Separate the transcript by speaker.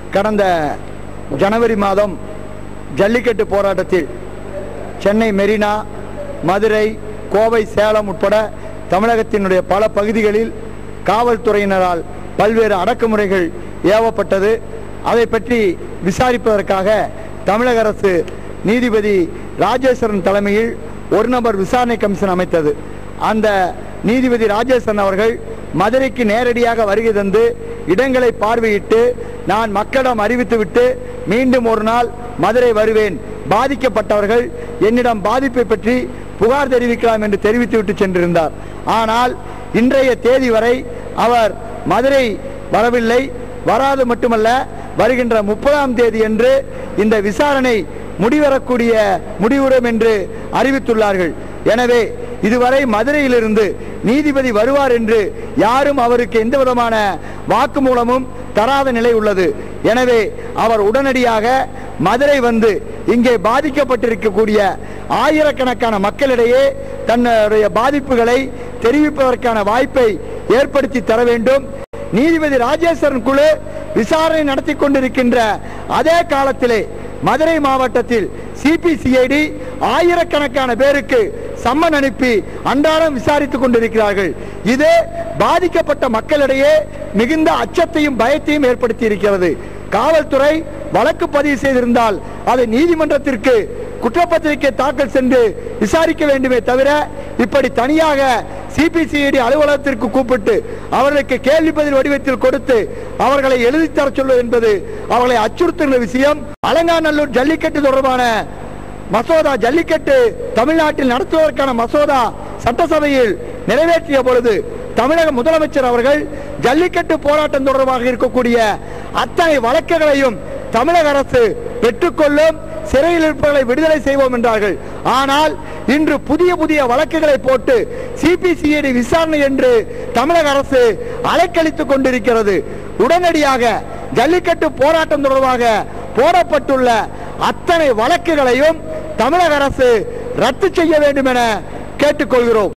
Speaker 1: கடந்த ஜனவரி மாதம் ஜல்லிக்கட்டு போராட்டத்தில் சென்னை மெரினா மதுரை கோவை சேலம் உட்பட தமிழகத்தினுடைய பல பகுதிகளில் காவல்துறையினரால் பல்வேறு அடக்குமுறைகள் ஏவப்பட்டது அதை பற்றி விசாரிப்பதற்காக தமிழக அரசு நீதிபதி ராஜேஸ்வரன் தலைமையில் ஒரு நபர் விசாரணை கமிஷன் அமைத்தது அந்த நீதிபதி ராஜேஸ்வரன் அவர்கள் மதுரைக்கு நேரடியாக வருகை தந்து இடங்களை பார்வையிட்டு நான் மக்களிடம் அறிவித்துவிட்டு மீண்டும் ஒரு நாள் மதுரை வருவேன் பாதிக்கப்பட்டவர்கள் என்னிடம் பாதிப்பை பற்றி புகார் தெரிவிக்கலாம் என்று தெரிவித்துவிட்டு சென்றிருந்தார் ஆனால் இன்றைய தேதி வரை அவர் மதுரை வரவில்லை வராது மட்டுமல்ல வருகின்ற முப்பதாம் தேதி என்று இந்த விசாரணை முடிவரக்கூடிய முடிவுறும் என்று அறிவித்துள்ளார்கள் எனவே இதுவரை மதுரையிலிருந்து நீதிபதி வருவார் என்று யாரும் அவருக்கு எந்த விதமான வாக்குமூலமும் தராத நிலை உள்ளது எனவே அவர் உடனடியாக மதுரை வந்து இங்கே பாதிக்கப்பட்டிருக்கக்கூடிய ஆயிரக்கணக்கான மக்களிடையே தன்னுடைய பாதிப்புகளை தெரிவிப்பதற்கான வாய்ப்பை ஏற்படுத்தி தர வேண்டும் நீதிபதி ராஜேஸ்வரன் குழு விசாரணை நடத்தி கொண்டிருக்கின்ற அதே காலத்திலே மதுரை மாவட்டத்தில் சிபிசிஐடி ஆயிரக்கணக்கான பேருக்கு சம்மன் அனுப்பி அன்றாடம் விசாரித்துக் கொண்டிருக்கிறார்கள் இது பாதிக்கப்பட்ட மக்களிடையே மிகுந்த அச்சத்தையும் பயத்தையும் ஏற்படுத்தி இருக்கிறது காவல்துறை வழக்கு பதிவு செய்திருந்தால் அதை நீதிமன்றத்திற்கு குற்றப்பத்திரிகை தாக்கல் சென்று விசாரிக்க வேண்டுமே தவிர இப்படி தனியாக சிபிசிஐடி அலுவலகத்திற்கு கூப்பிட்டு அவர்களுக்கு கேள்வி பதில் வடிவத்தில் கொடுத்து அவர்களை எழுதி தர சொல்வது என்பது அவர்களை அச்சுறுத்துகிற விஷயம் அலங்காநல்லூர் ஜல்லிக்கட்டு தொடர்பான மசோதா ஜல்லிக்கட்டு தமிழ்நாட்டில் நடத்துவதற்கான மசோதா சட்டசபையில் நிறைவேற்றிய பொழுது தமிழக முதலமைச்சர் அவர்கள் ஜல்லிக்கட்டு போராட்டம் தொடர்பாக இருக்கக்கூடிய அத்தனை வழக்குகளையும் தமிழக அரசு பெற்றுக்கொள்ளும் சிறையில் இருப்பவர்களை விடுதலை செய்வோம் என்றார்கள் ஆனால் இன்று புதிய புதிய வழக்குகளை போட்டு சிபிசிஐடி விசாரணை என்று தமிழக அரசு அலைக்கழித்துக் கொண்டிருக்கிறது உடனடியாக ஜல்லிக்கட்டு போராட்டம் தொடர்பாக போடப்பட்டுள்ள அத்தனை வழக்குகளையும் தமிழக அரசு ரத்து செய்ய வேண்டும் என கேட்டுக்கொள்கிறோம்